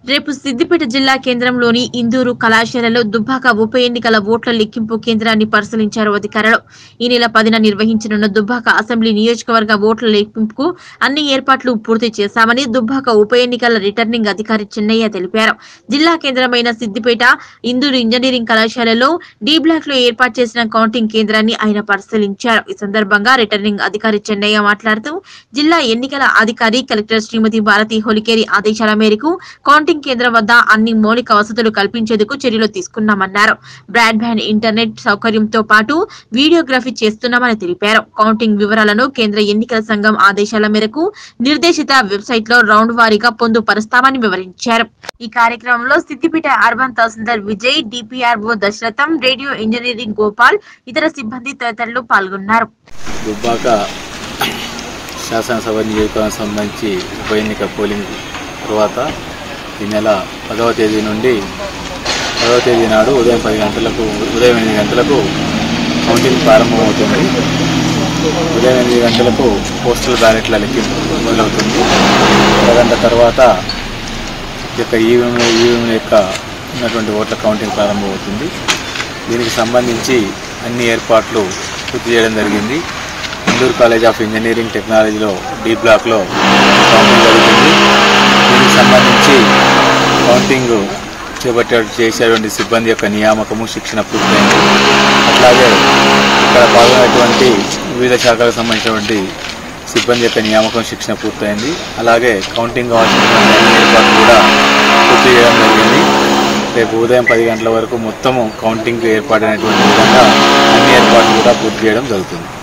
రేపు సిద్దిపేట జిల్లా కేంద్రంలోని ఇందూరు కళాశాలలో దుబ్బాక ఉప ఎన్నికల ఓట్ల లెక్కింపు కేంద్రాన్ని పరిశీలించారు అధికారులు ఈ నెల పదిన నిర్వహించనున్న దుబ్బాక అసెంబ్లీ నియోజకవర్గ ఓట్ల లెక్కింపుకు అన్ని ఏర్పాట్లు పూర్తి చేశామని దుబ్బాక ఉప ఎన్నికల రిటర్నింగ్ అధికారి చెన్నయ్య తెలిపారు జిల్లా కేంద్రమైన సిద్దిపేట ఇందూరు ఇంజనీరింగ్ కళాశాలలో డి బ్లాక్ లో ఏర్పాటు చేసిన కౌంటింగ్ కేంద్రాన్ని ఆయన పరిశీలించారు ఈ సందర్భంగా రిటర్నింగ్ అధికారి చెన్నయ్య మాట్లాడుతూ జిల్లా ఎన్నికల అధికారి కలెక్టర్ శ్రీమతి భారతి హోలికేరి ఆదేశాల మేరకు కౌంటింగ్ కేంద్రం వద్ద అన్ని మౌలిక వసతులు కల్పించేందుకు చర్యలు తీసుకున్నామన్నారు బ్రాడ్ బ్యాండ్ ఇంటర్నెట్ సౌకర్యంతో పాటు వీడియోగ్రఫీ చేస్తున్నామని తెలిపారు కౌంటింగ్ వివరాలను కేంద్ర ఎన్నికల సంఘం ఆదేశాల మేరకు నిర్దేశిత వెబ్సైట్ లో రౌండ్ వారీగా పొందుపరుస్తామని వివరించారు ఈ కార్యక్రమంలో Siddipet urban tahsildar Vijay DPRO Dasaratham radio engineering Gopal ఇతర సిబ్బంది తదితరులు పాల్గొన్నారు దుబ్బాక శాసనసభ నియోజకవర్గం సంబంధించి ఉప ఎన్నిక పోలింగ్ తర్వాత ఈ నెల పదవ తేదీ నుండి పదవ తేదీ నాడు ఉదయం పది గంటలకు ఉదయం ఎనిమిది గంటలకు కౌంటింగ్ ప్రారంభమవుతుంది ఉదయం ఎనిమిది గంటలకు పోస్టల్ బ్యాలెట్ల లెక్కింపు మొదలవుతుంది అరగంట తర్వాత ఈ యొక్క ఈవీఎం ఈవీఎం యొక్క ఉన్నటువంటి ఓట్ల కౌంటింగ్ ప్రారంభమవుతుంది దీనికి సంబంధించి అన్ని ఏర్పాట్లు పూర్తి చేయడం జరిగింది ఇందూరు కాలేజ్ ఆఫ్ ఇంజనీరింగ్ టెక్నాలజీలో డి బ్లాక్లో కౌంటింగ్ జరుగుతుంది దీనికి సంబంధించి కౌంటింగ్ చేపట్టే చేసేటువంటి సిబ్బంది యొక్క నియామకము శిక్షణ పూర్తయింది అట్లాగే ఇక్కడ పాల్గొనేటువంటి వివిధ శాఖలకు సంబంధించినటువంటి సిబ్బంది యొక్క నియామకం శిక్షణ పూర్తయింది అలాగే కౌంటింగ్ కావాల్సినటువంటి అన్ని ఏర్పాట్లు కూడా పూర్తి చేయడం జరిగింది రేపు ఉదయం పది గంటల వరకు మొత్తము కౌంటింగ్ ఏర్పాటైనటువంటి విధంగా అన్ని ఏర్పాట్లు కూడా పూర్తి చేయడం జరుగుతుంది